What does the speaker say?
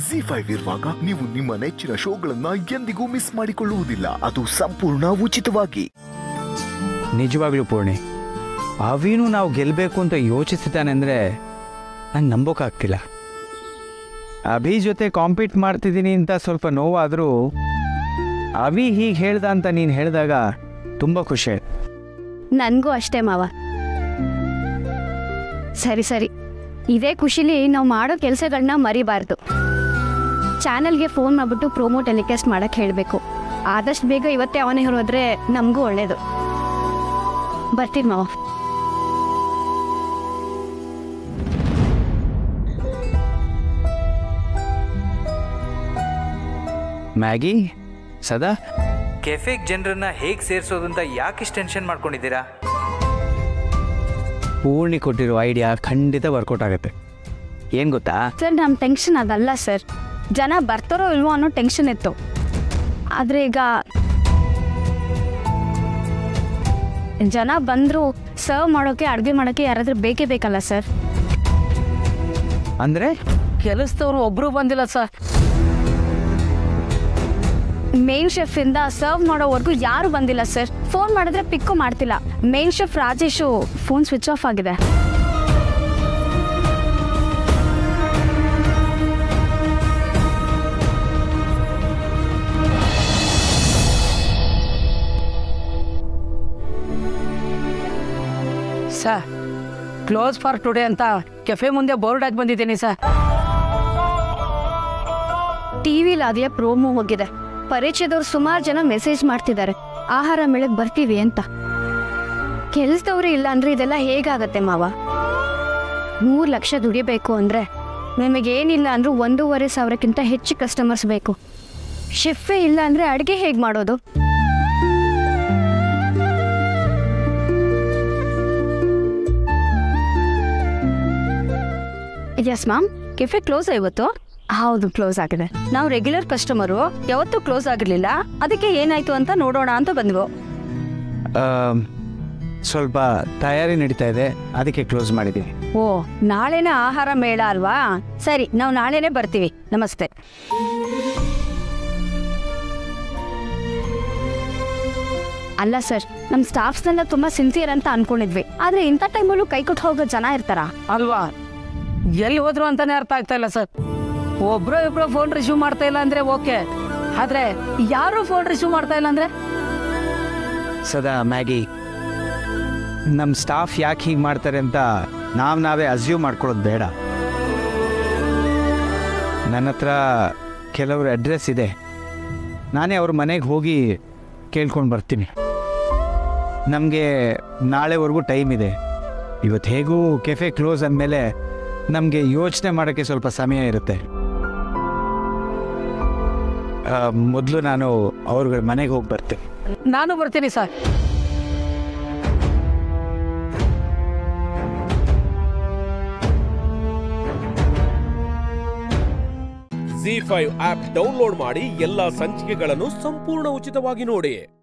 G five ಇರುವಾಗ ನೀವು ನಿಮ್ಮ ನೆಚ್ಚಿನ ಶೋಗಳನ್ನ ಎಂದಿಗೂ ಮಿಸ್ ಮಾಡಿಕೊಳ್ಳುವುದಿಲ್ಲ ಅದು ಸಂಪೂರ್ಣ ಉಚಿತವಾಗಿ ನಿಜವಾಗ್ಲೂ ಪೂರ್ಣಿ ಅವಿನೂ ನಾವು ಗೆಲ್ಲಬೇಕು ಅಂತ ಯೋಚಿಸ್ತಿದ್ದಾನೆ ಅಂದರೆ ನಂಗೆ ನಂಬೋಕ್ಕಾಗ್ತಿಲ್ಲ ಅಭಿ ಜೊತೆ ಕಾಂಪೀಟ್ ಮಾಡ್ತಿದ್ದೀನಿ ಅಂತ ಸ್ವಲ್ಪ ನೋವಾದರೂ ಅವಿ ಹೀಗೆ ಹೇಳ್ದ ಅಂತ ನೀನು ಹೇಳಿದಾಗ ತುಂಬ ಖುಷಿ ಆಯ್ತು ನನಗೂ ಅಷ್ಟೇ ಮಾವ ಸರಿ ಸರಿ ಇದೇ ಖುಷಿಲಿ ನಾವು ಮಾಡೋ ಕೆಲಸಗಳನ್ನ ಮರಿಬಾರ್ದು ಚಾನಲ್ಗೆ ಫೋನ್ ಮಾಡಿಬಿಟ್ಟು ಪ್ರೋಮೋ ಟೆಲಿಕಾಸ್ಟ್ ಮಾಡಕ್ಕೆ ಹೇಳಬೇಕು ಆದಷ್ಟು ಬೇಗ ಇವತ್ತೇ ಅವನೇ ಹೊರೋದ್ರೆ ನಮಗೂ ಒಳ್ಳೇದು ಬರ್ತೀನಿ ಮಾವ ಮ್ಯಾಗಿ ಸದಾ ಕೆಫೆಗೆ ಜನರನ್ನ ಹೇಗೆ ಸೇರಿಸೋದು ಅಂತ ಯಾಕಿಷ್ಟು ಟೆನ್ಷನ್ ಮಾಡ್ಕೊಂಡಿದ್ದೀರಾ ಪೂರ್ಣಿ ಕೊಟ್ಟಿರೋ ಐಡಿಯಾ ಖಂಡಿತ ವರ್ಕೌಟ್ ಆಗುತ್ತೆ ಏನು ಗೊತ್ತಾ ಸರ್ ನಮ್ಮ ಟೆನ್ಷನ್ ಅದಲ್ಲ ಸರ್ ಜನ ಬರ್ತಾರೋ ಇಲ್ವೋ ಅನ್ನೋ ಟೆನ್ಷನ್ ಇತ್ತು ಆದರೆ ಈಗ ಜನ ಬಂದರೂ ಸರ್ವ್ ಮಾಡೋಕ್ಕೆ ಅಡುಗೆ ಮಾಡೋಕ್ಕೆ ಯಾರಾದರೂ ಬೇಕೇ ಬೇಕಲ್ಲ ಸರ್ ಅಂದರೆ ಕೆಲಸದವ್ರು ಒಬ್ರು ಬಂದಿಲ್ಲ ಸರ್ ಮೇನ್ ಶೆಫ್ ಇಂದ ಸರ್ವ್ ಮಾಡೋವರೆಗೂ ಯಾರು ಬಂದಿಲ್ಲ ಸರ್ ಫೋನ್ ಮಾಡಿದ್ರೆ ಪಿಕ್ಕು ಮಾಡ್ತಿಲ್ಲ main chef Rajesh phone switch off ಆಗಿದೆ ಸರ್ ಕ್ಲೋಸ್ ಫಾರ್ ಟುಡೇ ಅಂತ ಕೆಫೆ ಮುಂದೆ ಬೋರ್ಡ್ ಹಾಕಿ ಬಂದಿದ್ದೀನಿ ಸರ್ ಟಿವಿಲಿ ಅದೇ ಪ್ರೋಮೋ ಹೋಗಿದೆ ಪರಿಚಯದವ್ರು ಸುಮಾರು ಜನ ಮೆಸೇಜ್ ಮಾಡ್ತಿದ್ದಾರೆ ಆಹಾರ ಮೇಳಕ್ ಬರ್ತೀವಿ ಅಂತ ಕೆಲ್ಸದವ್ರು ಇಲ್ಲ ಅಂದ್ರೆ ಇದೆಲ್ಲ ಹೇಗಾಗತ್ತೆ ಮಾವ ಮೂರು ಲಕ್ಷ ದುಡಿಬೇಕು ಅಂದ್ರೆ ನಿಮಗೇನಿಲ್ಲ ಅಂದ್ರೂ ಒಂದೂವರೆ ಸಾವಿರಕ್ಕಿಂತ ಹೆಚ್ಚು ಕಸ್ಟಮರ್ಸ್ ಬೇಕು ಶೆಫೇ ಇಲ್ಲ ಅಂದ್ರೆ ಅಡುಗೆ ಹೇಗೆ ಮಾಡೋದು ಎಸ್ ಮ್ಯಾಮ್ ಕೆಫೆ ಕ್ಲೋಸ್ ಇವತ್ತು ಹೌದು ಕ್ಲೋಸ್ ಆಗಿದೆ ನಾವು ರೆಗ್ಯುಲರ್ ಕಸ್ಟಮರು ಯಾವತ್ತೂ ಕ್ಲೋಸ್ ಆಗಿರ್ಲಿಲ್ಲ ಅದಕ್ಕೆ ಏನಾಯ್ತು ಅಂತ ನೋಡೋಣ ಅಂತ ಬಂದ್ವು ಆಮ್, ಸ್ವಲ್ಪ ತಯಾರಿ ನಡೀತಾ ಇದೆ ಅದಕ್ಕೆ ಕ್ಲೋಸ್ ಮಾಡಿದ್ದೀನಿ ಓ ನಾಳೆನೇ ಆಹಾರ ಮೇಳ ಅಲ್ವಾ ಸರಿ ನಾವು ನಾಳೆನೇ ಬರ್ತೀವಿ ನಮಸ್ತೆ ಅಲ್ಲ ಸರ್ ನಮ್ಮ ಸ್ಟಾಫ್ಸ್ನೆಲ್ಲ ತುಂಬಾ ಸಿನ್ಸಿಯರ್ ಅಂತ ಅನ್ಕೊಂಡಿದ್ವಿ ಆದ್ರೆ ಇಂಥ ಟೈಮಲ್ಲೂ ಕೈ ಕೊಟ್ಟು ಹೋಗೋ ಜನ ಇರ್ತಾರಾ ಅಲ್ವಾ ಎಲ್ಲಿ ಹೋದ್ರು ಅಂತಾನೆ ಅರ್ಥ ಆಗ್ತಾ ಇಲ್ಲ ಸರ್ ಒಬ್ರು ಇಬ್ರು ಫೋನ್ ರಿಸೀವ್ ಮಾಡ್ತಾ ಇಲ್ಲ ಅಂದ್ರೆ ಓಕೆ ಆದ್ರೆ ಯಾರು ಫೋನ್ ರಿಸೀವ್ ಮಾಡ್ತಾ ಇಲ್ಲ ಅಂದ್ರೆ ಸದಾ ಮ್ಯಾಗಿ ನಮ್ಮ ಸ್ಟಾಫ್ ಯಾಕೆ ಹೀಗೆ ಮಾಡ್ತಾರೆ ಅಂತ ನಾವು ನಾವೇ ಅಸ್ಯೂಮ್ ಮಾಡ್ಕೊಳ್ಳೋದು ಬೇಡ ನನ್ನ ಹತ್ರ ಕೆಲವ್ರ ಅಡ್ರೆಸ್ ಇದೆ ನಾನೇ ಅವ್ರ ಮನೆಗೆ ಹೋಗಿ ಕೇಳ್ಕೊಂಡು ಬರ್ತೀನಿ ನಮಗೆ ನಾಳೆವರೆಗೂ ಟೈಮ್ ಇದೆ ಇವತ್ತು ಹೇಗೂ ಕೆಫೆ ಕ್ಲೋಸ್ ಅಂದಮೇಲೆ ನಮಗೆ ಯೋಚನೆ ಮಾಡೋಕ್ಕೆ ಸ್ವಲ್ಪ ಸಮಯ ಇರುತ್ತೆ ಮೊದಲು ನಾನು ಅವ್ರ ಮನೆಗೆ ಹೋಗಿ ಬರ್ತೀನಿ ನಾನು ಬರ್ತೀನಿ sir G five app download ಮಾಡಿ ಎಲ್ಲಾ ಸಂಚಿಕೆಗಳನ್ನು ಸಂಪೂರ್ಣ ಉಚಿತವಾಗಿ ನೋಡಿ